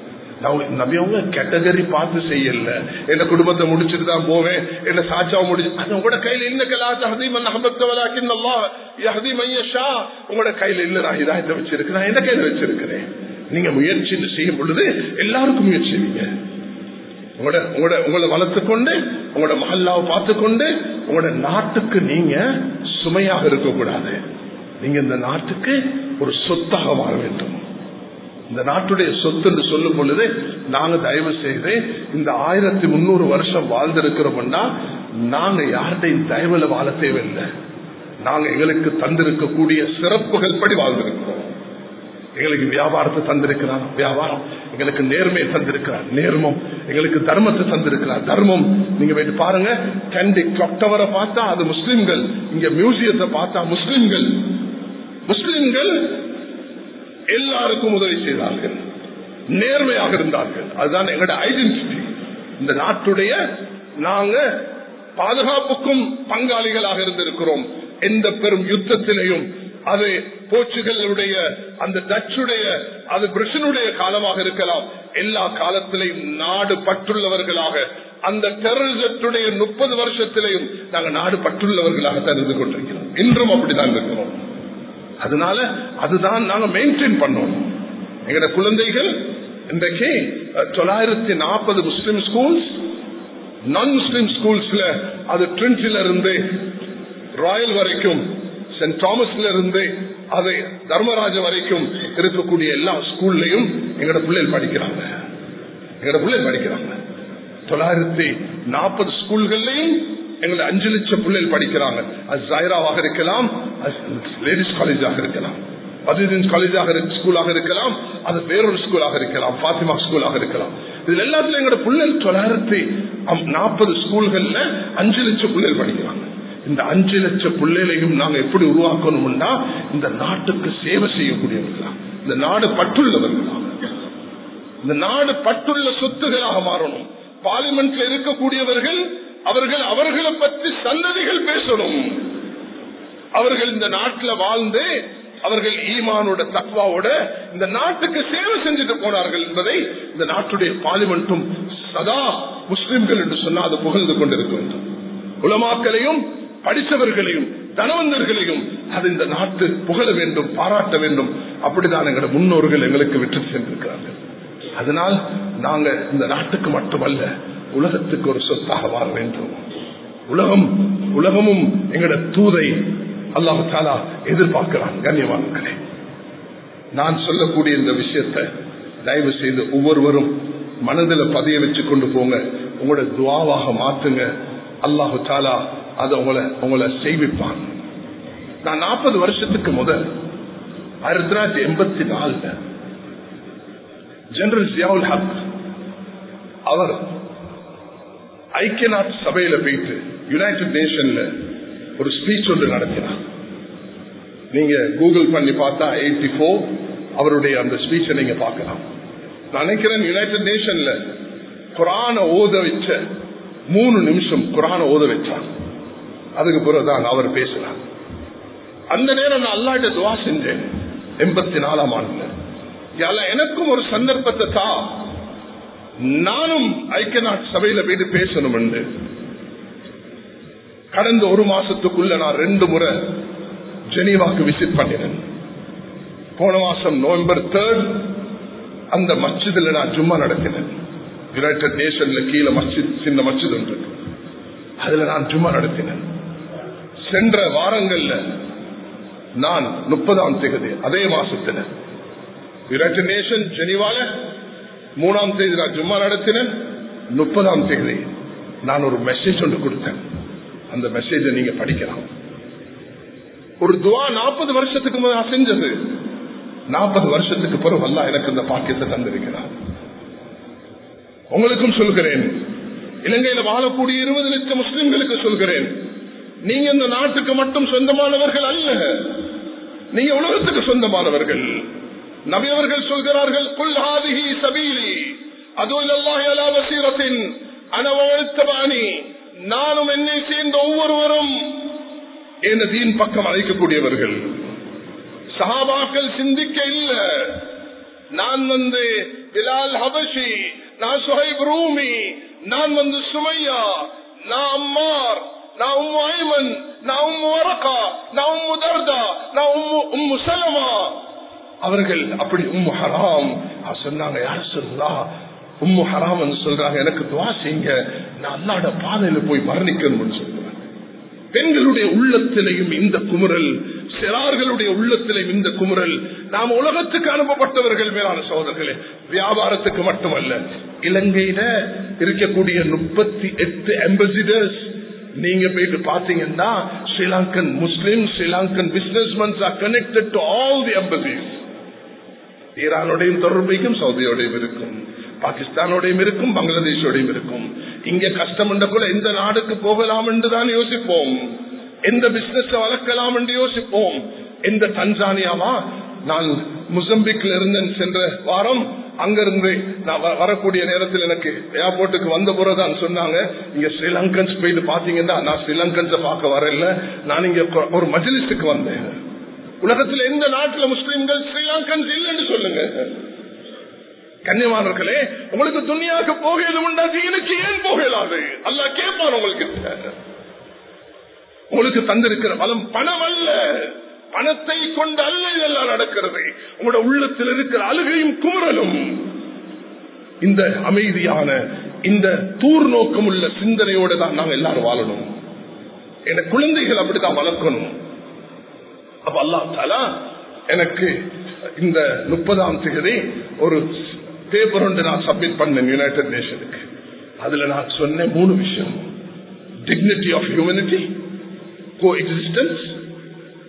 நபி அவங்க கேட்டகரி பார்த்து செய்யல என்ன குடும்பத்தை முடிச்சுட்டு தான் போவேன் என்ன சாட்சாவை முடிச்சு அது உங்களோட கையில இல்ல கலாச்ச ஹதீமன் அஹமத்தவலாக்கின் ஹதீம் ஐயஷா உங்களோட கையில இல்ல நான் இதாயத்தை வச்சிருக்கிறேன் நான் என்ன கையில வச்சிருக்கிறேன் நீங்க முயற்சி செய்யும் பொழுது எல்லாருக்கும் முயற்சி செய்வீங்க உங்களோட உங்களோட உங்களை வளர்த்துக்கொண்டு உங்களோட மகல்லாவை பார்த்துக்கொண்டு உங்களோட நாட்டுக்கு நீங்க சுமையாக இருக்கக்கூடாது நீங்க இந்த நாட்டுக்கு ஒரு சொத்தாக மாற வேண்டும் இந்த நாட்டுடைய சொத்து என்று சொல்லும் பொழுது நாங்க தயவு செய்து இந்த ஆயிரத்தி முன்னூறு வருஷம் வாழ்ந்திருக்கிறோம்னா நாங்க யார்கிட்டையும் தயவுல வாழ தேவையில்லை நாங்க எங்களுக்கு தந்திருக்கக்கூடிய சிறப்புகள் படி வாழ்ந்திருக்கிறோம் எங்களுக்கு வியாபாரத்தை தந்திருக்கிறார் வியாபாரம் எங்களுக்கு நேர்மையை தந்திருக்கிறார் நேர்மம் எங்களுக்கு தர்மத்தை தந்திருக்கிறார் தர்மம் நீங்க போயிட்டு பாருங்க கண்டி கிளாக் டவரை பார்த்தா அது முஸ்லிம்கள் இங்க மியூசியத்தை பார்த்தா முஸ்லிம்கள் முஸ்லிம்கள் எல்லாருக்கும் உதவி செய்தார்கள் நேர்மையாக இருந்தார்கள் அதுதான் எங்களோட ஐடென்டிட்டி இந்த நாட்டுடைய நாங்க பாதுகாப்புக்கும் பங்காளிகளாக இருந்திருக்கிறோம் எந்த பெரும் யுத்தத்திலையும் அது போர்ச்சுகலுடைய அந்த டச்சுடைய அது பிரிட்டனுடைய காலமாக இருக்கலாம் எல்லா காலத்திலையும் நாடு பற்றுள்ளவர்களாக அந்த டெரரிசத்துடைய முப்பது வருஷத்திலையும் நாங்கள் நாடு பற்றுள்ளவர்களாக தெரிந்து கொண்டிருக்கிறோம் இன்றும் அப்படிதான் இருக்கிறோம் அதனால அதுதான் நாங்க மெயின்டைன் பண்ணோம் எங்கட குழந்தைகள் இன்றைக்கு தொள்ளாயிரத்தி நாற்பது முஸ்லிம் ஸ்கூல்ஸ் நான் முஸ்லிம் ஸ்கூல்ஸ்ல அது ட்ரின்ஸில் இருந்து ராயல் வரைக்கும் சென்ட் தாமஸ்ல இருந்து அது தர்மராஜ வரைக்கும் இருக்கக்கூடிய எல்லா ஸ்கூல்லையும் எங்கட பிள்ளைகள் படிக்கிறாங்க எங்கட பிள்ளைகள் படிக்கிறாங்க தொள்ளாயிரத்தி நாற்பது ஸ்கூல்கள்லையும் எங்களை அஞ்சு லட்சம் பிள்ளைகள் படிக்கிறாங்க அது ஜாயிராவாக இருக்கலாம் லேடிஸ் காலேஜாக இருக்கலாம் பதினஞ்சு காலேஜாக ஸ்கூலாக இருக்கலாம் அது வேறொரு ஸ்கூலாக இருக்கலாம் பாத்திமா ஸ்கூலாக இருக்கலாம் இதுல எல்லாத்துலயும் எங்களோட பிள்ளைகள் தொள்ளாயிரத்தி நாற்பது ஸ்கூல்கள்ல அஞ்சு லட்சம் பிள்ளைகள் படிக்கிறாங்க இந்த அஞ்சு லட்சம் பிள்ளைகளையும் நாங்க எப்படி உருவாக்கணும்னா இந்த நாட்டுக்கு சேவை செய்யக்கூடியவர்களா இந்த நாடு பற்றுள்ளவர்களா இந்த நாடு பற்றுள்ள சொத்துகளாக மாறணும் பார்லிமெண்ட்ல இருக்கக்கூடியவர்கள் அவர்கள் அவர்களை பற்றி சந்ததிகள் பேசணும் அவர்கள் இந்த நாட்டில் வாழ்ந்து அவர்கள் ஈமானோட தக்வாவோட இந்த நாட்டுக்கு சேவை செஞ்சுட்டு போனார்கள் என்பதை இந்த நாட்டுடைய பார்லிமெண்ட்டும் சதா முஸ்லிம்கள் என்று சொன்னால் அது புகழ்ந்து கொண்டிருக்கின்றோம் உலமாக்களையும் படித்தவர்களையும் தனவந்தர்களையும் அது இந்த நாட்டு புகழ வேண்டும் பாராட்ட வேண்டும் அப்படிதான் எங்களோட முன்னோர்கள் எங்களுக்கு விட்டு சென்றிருக்கிறார்கள் அதனால் நாங்க இந்த நாட்டுக்கு மட்டுமல்ல உலகத்துக்கு ஒரு சொத்தாக வாழ வேண்டும் உலகம் உலகமும் எங்களோட தூதை அல்லாஹு தாலா எதிர்பார்க்கிறான் கண்ணியவான்களே நான் சொல்லக்கூடிய இந்த விஷயத்தை தயவு செய்து ஒவ்வொருவரும் மனதில் பதிய வச்சு கொண்டு போங்க உங்களோட துவாவாக மாற்றுங்க அல்லாஹு தாலா அதை உங்களை உங்களை செய்விப்பான் நான் நாற்பது வருஷத்துக்கு முதல் ஆயிரத்தி தொள்ளாயிரத்தி எண்பத்தி நாலுல ஜெனரல் ஜியாவுல் ஹக் அவர் ஐக்கிய நாட்டு சபையில போயிட்டு யுனைடெட் நேஷன்ல ஒரு ஸ்பீச் ஒன்று நடத்தினார் நீங்க கூகுள் பண்ணி பார்த்தா எயிட்டி போர் அவருடைய அந்த ஸ்பீச்சை நீங்க பார்க்கலாம் நான் நினைக்கிறேன் யுனைடெட் நேஷன்ல குரான ஓத வச்ச மூணு நிமிஷம் குரான ஓத வச்சான் அதுக்கு பிறகுதான் அவர் பேசினார் அந்த நேரம் நான் அல்லாட்ட துவா செஞ்சேன் எண்பத்தி நாலாம் ஆண்டுல எனக்கும் ஒரு சந்தர்ப்பத்தை தா நானும் ஐக்கிய நாட்டு சபையில போயிட்டு பேசணும் என்று கடந்த ஒரு மாசத்துக்குள்ள நான் ரெண்டு முறை ஜெனீவாக்கு விசிட் பண்ணினேன் போன மாசம் நவம்பர் தேர்ட் அந்த மஸ்ஜிதுல நான் ஜும்மா நடத்தினேன் யுனைடெட் நேஷன்ல கீழே மஸ்ஜித் சின்ன மஸ்ஜித் ஒன்று அதுல நான் ஜும்மா நடத்தினேன் சென்ற வாரங்கள்ல நான் முப்பதாம் தேதி அதே மாசத்துல யுனைடெட் நேஷன் ஜெனிவால மூணாம் தேதி நான் ஜும்மா நடத்தினேன் முப்பதாம் தேதி நான் ஒரு மெசேஜ் ஒன்று கொடுத்தேன் அந்த மெசேஜை நீங்க படிக்கலாம் ஒரு துவா நாற்பது வருஷத்துக்கு முதல் செஞ்சது நாற்பது வருஷத்துக்கு பிறகு அல்ல எனக்கு இந்த பாக்கியத்தை தந்திருக்கிறார் உங்களுக்கும் சொல்கிறேன் இலங்கையில வாழக்கூடிய இருபது லட்சம் முஸ்லிம்களுக்கு சொல்கிறேன் நீங்க இந்த நாட்டுக்கு மட்டும் சொந்தமானவர்கள் அல்ல நீங்க உலகத்துக்கு சொந்தமானவர்கள் நபி அவர்கள் சொல்கிறார்கள் குல் ஹாதிஹி சபீலி அதுவும் அலா வசீரத்தின் அனவழ்த்தபாணி நானும் என்னை சேர்ந்த ஒவ்வொருவரும் என் தீன் பக்கம் அழைக்கக்கூடியவர்கள் சஹாபாக்கள் சிந்திக்க இல்ல நான் வந்து பிலால் ஹபஷி நான் சுஹைப் ரூமி நான் வந்து சுமையா நான் அம்மார் நான் உம்மு ஐமன் நான் உம்மு வரகா நான் உம்மு தர்தா நான் உம்மு உம்மு சலமா அவர்கள் அப்படி உம்மு ஹராம் சொன்னாங்க யார சொல்லா உம்மு ஹராம் சொல்றாங்க எனக்கு துவா செய்யுங்க நான் அல்லாட பாதையில போய் மரணிக்கணும்னு சொல்றாங்க பெண்களுடைய உள்ளத்திலையும் இந்த குமுறல் சிறார்களுடைய உள்ளத்திலையும் இந்த குமுறல் நாம் உலகத்துக்கு அனுப்பப்பட்டவர்கள் மேலான சோதர்களே வியாபாரத்துக்கு மட்டுமல்ல இலங்கையில இருக்கக்கூடிய முப்பத்தி எட்டு அம்பாசிடர்ஸ் நீங்க போயிட்டு பாத்தீங்கன்னா Sri Lankan Muslim Sri Lankan businessmans are connected to all the embassies ஈரானோடையும் தொடர்பைக்கும் சவுதியோடையும் இருக்கும் பாகிஸ்தானோடையும் இருக்கும் பங்களாதேஷோடையும் இருக்கும் இங்க கஷ்டம் கூட எந்த நாடுக்கு போகலாம் என்று தான் யோசிப்போம் எந்த பிசினஸ் வளர்க்கலாம் என்று யோசிப்போம் எந்த தன்சானியாவா நான் முசம்பிக்ல இருந்தேன் சென்ற வாரம் அங்கிருந்து நான் வரக்கூடிய நேரத்தில் எனக்கு ஏர்போர்ட்டுக்கு வந்த பிறகுதான் சொன்னாங்க இங்க ஸ்ரீலங்கன்ஸ் போயிட்டு பாத்தீங்கன்னா நான் ஸ்ரீலங்கன்ஸ பார்க்க வரல நான் இங்க ஒரு மஜிலிஸுக்கு வந்தேன் உலகத்தில் எந்த நாட்டில் முஸ்லிம்கள் ஸ்ரீலங்கன்ஸ் இல்லைன்னு சொல்லுங்க கண்ணியமானவர்களே உங்களுக்கு துணியாக போகலும் எனக்கு ஏன் போகலாது அல்ல கேட்பான் உங்களுக்கு உங்களுக்கு தந்திருக்கிற பலம் பணம் அல்ல பணத்தை கொண்டு அல்ல இதெல்லாம் நடக்கிறது உங்களோட உள்ளத்தில் இருக்கிற அழுகையும் குமுறலும் இந்த அமைதியான இந்த தூர் நோக்கம் உள்ள சிந்தனையோடு தான் நாங்க எல்லாரும் வாழணும் என குழந்தைகள் அப்படித்தான் வளர்க்கணும் அப்ப அல்லா தாலா எனக்கு இந்த முப்பதாம் தேதி ஒரு பேப்பர் ஒன்று நான் சப்மிட் பண்ணேன் யுனைடெட் நேஷனுக்கு அதுல நான் சொன்ன மூணு விஷயம் dignity of humanity coexistence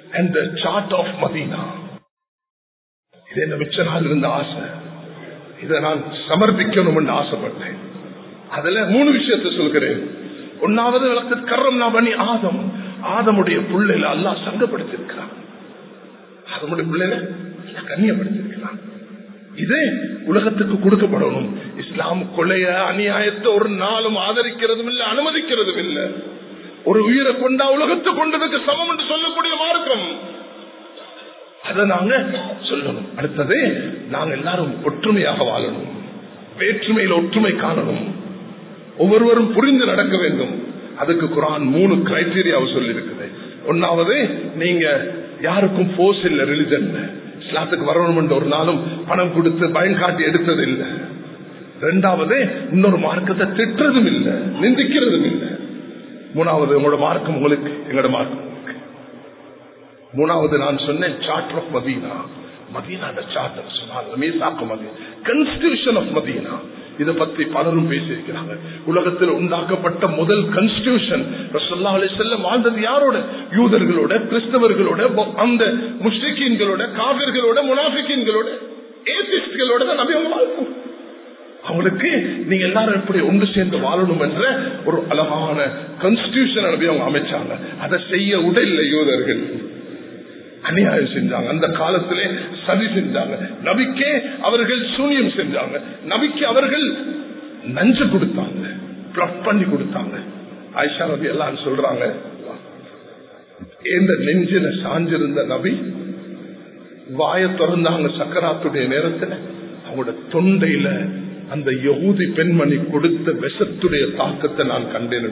and the charter of Medina இது என்ன மிச்ச நாள் இருந்த ஆசை இதை நான் சமர்ப்பிக்கணும் என்று ஆசைப்பட்டேன் அதுல மூணு விஷயத்தை சொல்கிறேன் ஒன்னாவது விளக்கு கரம் நான் பண்ணி ஆதம் ஆதமுடைய பிள்ளைல அல்லா சங்கப்படுத்திருக்கிறான் ஆதமுடைய பிள்ளைல கண்ணியப்படுத்திருக்கிறான் இதே உலகத்துக்கு கொடுக்கப்படணும் இஸ்லாம் கொலைய அநியாயத்தை ஒரு நாளும் ஆதரிக்கிறதும் இல்லை அனுமதிக்கிறதும் இல்லை ஒரு உயிரை கொண்டா உலகத்தை கொண்டதுக்கு சமம் என்று சொல்லக்கூடிய மார்க்கம் அதை நாங்க சொல்லணும் அடுத்தது நாங்க எல்லாரும் ஒற்றுமையாக வாழணும் வேற்றுமையில் ஒற்றுமை காணணும் ஒவ்வொருவரும் புரிந்து நடக்க வேண்டும் அதுக்கு குரான் மூணு கிரைடீரியாவை சொல்லி இருக்குது ஒன்னாவது நீங்க யாருக்கும் போர்ஸ் இல்ல ரிலிஜன் இஸ்லாத்துக்கு வரணும் ஒரு நாளும் பணம் கொடுத்து பயம் காட்டி எடுத்தது இல்லை ரெண்டாவது இன்னொரு மார்க்கத்தை திட்டுறதும் இல்லை நிந்திக்கிறதும் இல்லை மூணாவது உங்களோட மார்க்கம் உங்களுக்கு எங்களோட மார்க்கம் உங்களுக்கு மூணாவது நான் சொன்னேன் சார்டர் ஆஃப் மதீனா மதீனாட சார்டர் சொன்னாங்க மீசாக்க மதீனா கன்ஸ்டியூஷன் ஆஃப் மதீனா இதை பத்தி பலரும் பேசியிருக்கிறாங்க உலகத்தில் உண்டாக்கப்பட்ட முதல் கன்ஸ்டியூஷன் ரசல்லா அலி செல்லம் வாழ்ந்தது யாரோட யூதர்களோட கிறிஸ்தவர்களோட அந்த முஸ்லிக்கீன்களோட காவிர்களோட முனாஃபிக்கீன்களோட ஏசிஸ்ட்களோட தான் நபி அவங்க வாழ்க்கை அவங்களுக்கு நீங்க எல்லாரும் எப்படி ஒன்று சேர்ந்து வாழணும் என்ற ஒரு அழகான கான்ஸ்டியூஷன் நபி அவங்க அமைச்சாங்க அதை செய்ய உடல்ல யூதர்கள் அநியாயம் செஞ்சாங்க அந்த காலத்திலே சதி செஞ்சாங்க நபிக்கே அவர்கள் சூனியம் செஞ்சாங்க நபிக்கு அவர்கள் நஞ்சு கொடுத்தாங்க பிளட் பண்ணி கொடுத்தாங்க ஆயிஷா நபி எல்லாம் சொல்றாங்க இந்த நெஞ்சில சாஞ்சிருந்த நபி வாய திறந்தாங்க சக்கராத்துடைய நேரத்துல அவங்களோட தொண்டையில அந்த யகுதி பெண்மணி கொடுத்த விஷத்துடைய தாக்கத்தை நான் கண்டேன்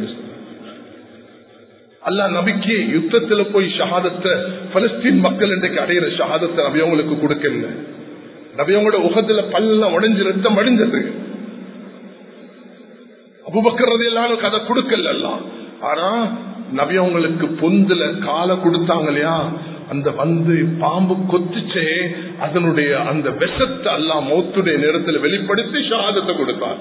அல்லா நபிக்கு யுத்தத்துல போய் ஷஹாதத்தை பலஸ்தீன் மக்கள் இன்றைக்கு அடையிற ஷஹாதத்தை நபி அவங்களுக்கு கொடுக்கல நபி அவங்களோட உகத்துல பல்ல உடைஞ்சு ரத்தம் அடைஞ்சது அபுபக்கிறது எல்லாம் கதை கொடுக்கல எல்லாம் ஆனா நபி அவங்களுக்கு பொந்துல காலை கொடுத்தாங்க இல்லையா அந்த வந்து பாம்பு கொத்துச்சே அதனுடைய அந்த விஷத்தை எல்லாம் மௌத்துடைய நேரத்தில் வெளிப்படுத்தி ஷஹாதத்தை கொடுத்தார்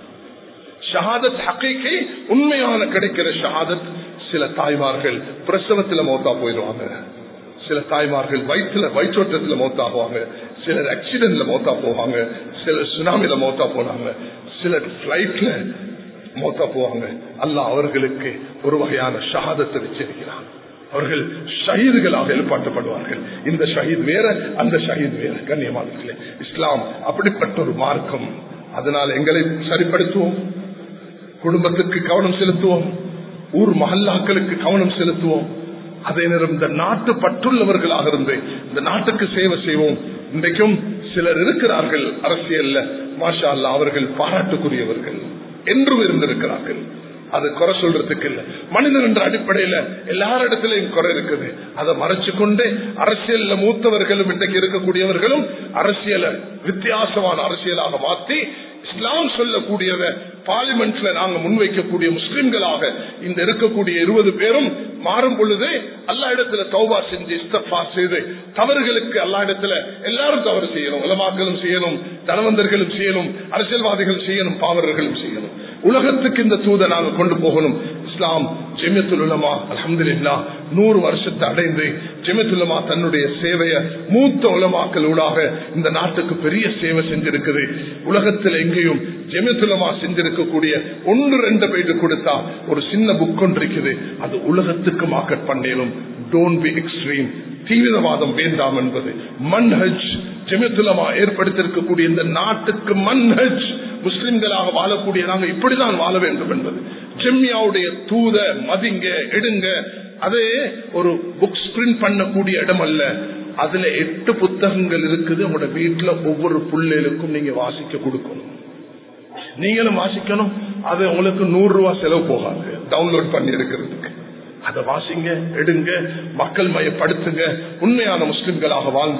ஷஹாதத் ஹக்கீக்கை உண்மையான கிடைக்கிற ஷஹாதத் சில தாய்மார்கள் பிரசவத்துல மௌத்தா போயிடுவாங்க சில தாய்மார்கள் வயிற்றுல வயிற்றோட்டத்துல மௌத்தாகுவாங்க சிலர் ஆக்சிடென்ட்ல மௌத்தா போவாங்க சிலர் சுனாமில மௌத்தா போனாங்க சிலர் பிளைட்ல மௌத்தா போவாங்க அல்ல அவர்களுக்கு ஒரு வகையான ஷஹாதத்தை வச்சிருக்கிறான் அவர்கள் ஷஹீதுகளாக எழுப்பாட்டப்படுவார்கள் இந்த ஷஹீத் வேற அந்த ஷஹீத் வேற கண்ணியமானவர்களே இஸ்லாம் அப்படிப்பட்ட ஒரு மார்க்கம் அதனால் எங்களை சரிப்படுத்துவோம் குடும்பத்துக்கு கவனம் செலுத்துவோம் ஊர் மஹல்லாக்களுக்கு கவனம் செலுத்துவோம் அதே நேரம் இந்த நாட்டு பற்றுள்ளவர்களாக இருந்து இந்த நாட்டுக்கு சேவை செய்வோம் இன்றைக்கும் சிலர் இருக்கிறார்கள் அரசியல்ல மாஷா அல்லா அவர்கள் பாராட்டுக்குரியவர்கள் என்றும் இருந்திருக்கிறார்கள் அது குறை சொல்றதுக்கு இல்ல மனிதன் என்ற அடிப்படையில எல்லாரிடத்திலையும் குறை இருக்குது அதை மறைச்சு கொண்டு அரசியல்ல மூத்தவர்களும் இன்றைக்கு இருக்கக்கூடியவர்களும் அரசியலை வித்தியாசமான அரசியலாக மாற்றி இஸ்லாம் சொல்லக்கூடியத பார்லிமெண்ட்ல நாங்க முன்வைக்கக்கூடிய முஸ்லிம்களாக இந்த இருக்கக்கூடிய இருபது பேரும் மாறும் பொழுது அல்லா இடத்துல தௌபா செஞ்சு இஸ்தபா செய்து தவறுகளுக்கு அல்லா இடத்துல எல்லாரும் தவறு செய்யணும் உலமாக்களும் செய்யணும் தனவந்தர்களும் செய்யணும் அரசியல்வாதிகளும் செய்யணும் பாவர்களும் செய்யணும் உலகத்துக்கு இந்த தூதை நாங்க கொண்டு போகணும் இஸ்லாம் ஜெமியத்துல் உலமா அலமதுல்லா நூறு வருஷத்தை அடைந்து ஜெமியத்துலமா தன்னுடைய சேவையை மூத்த உலமாக்களூடாக இந்த நாட்டுக்கு பெரிய சேவை செஞ்சிருக்குது உலகத்தில் எங்கேயும் ஜெமியத்துலமா செஞ்சிருக்கக்கூடிய ஒன்று ரெண்டு பேருக்கு கொடுத்தா ஒரு சின்ன புக் ஒன்று இருக்குது அது உலகத்துக்கு மார்க்கெட் பண்ணேனும் டோன்ட் பி எக்ஸ்ட்ரீம் தீவிரவாதம் வேண்டாம் என்பது மன்ஹஜ் ஜெமியத்துலமா ஏற்படுத்தியிருக்கக்கூடிய இந்த நாட்டுக்கு மன்ஹஜ் முஸ்லிம்களாக வாழக்கூடிய நாங்கள் இப்படிதான் வாழ வேண்டும் என்பது ஜெம்யாவுடைய தூத மதிங்க எடுங்க அதே ஒரு புக்ஸ் பிரிண்ட் பண்ணக்கூடிய இடம் அல்ல அதுல எட்டு புத்தகங்கள் இருக்குது உங்களோட வீட்டுல ஒவ்வொரு பிள்ளைகளுக்கும் நீங்க வாசிக்க கொடுக்கணும் நீங்களும் வாசிக்கணும் அது உங்களுக்கு நூறு ரூபாய் செலவு போகாது டவுன்லோட் பண்ணி எடுக்கிறதுக்கு அதை வாசிங்க எடுங்க மக்கள் மயப்படுத்துங்க உண்மையான முஸ்லிம்களாக வாழ்ந்து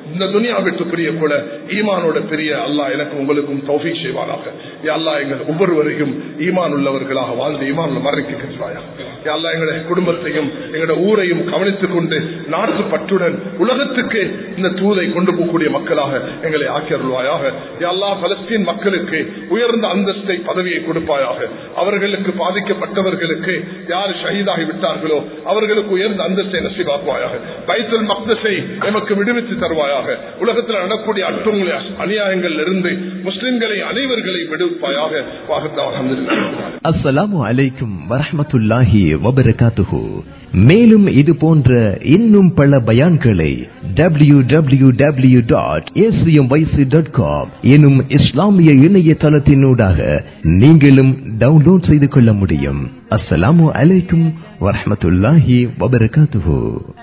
இந்த துனியா விட்டு பிரிய கூட ஈமானோட பிரிய அல்லாஹ் எனக்கு உங்களுக்கும் தௌஃபீக் செய்வாராக யா அல்லாஹ் எங்கள் ஒவ்வொருவரையும் ஈமான் உள்ளவர்களாக வாழ்ந்து ஈமான் மறைக்க கற்றுவாயா யா அல்லாஹ் எங்களுடைய குடும்பத்தையும் எங்களுடைய ஊரையும் கவனித்துக் கொண்டு நாட்டு பற்றுடன் உலகத்துக்கு இந்த தூதை கொண்டு போகக்கூடிய மக்களாக எங்களை ஆக்கியருள்வாயாக யா அல்லாஹ் பலஸ்தீன் மக்களுக்கு உயர்ந்த அந்தஸ்தை பதவியை கொடுப்பாயாக அவர்களுக்கு பாதிக்கப்பட்டவர்களுக்கு யார் ஷஹீதாகி விட்டார்களோ அவர்களுக்கு உயர்ந்த அந்தஸ்தை நசிவாக்குவாயாக பைத்தல் மக்தஸை எமக்கு விடுவித்து தருவாயாக உலகத்தில் நடக்கூடிய அற்றங்களை அநியாயங்கள் இருந்து முஸ்லிம்களை அனைவர்களை விடுவிப்பாயாக வாகத்தாக அஸ்ஸலாமு அலைக்கும் வரஹ்மத்துல்லாஹி வபரகாத்துஹு மேலும் இது போன்ற இன்னும் பல பயான்களை W W W dot dot com எனும் இஸ்லாமிய இணையதளத்தினூடாக நீங்களும் டவுன்லோட் செய்து கொள்ள முடியும் அஸ்ஸலாமு அலைக்கும் வரஹ்மத்துல்லாஹி வபரகாத்துஹு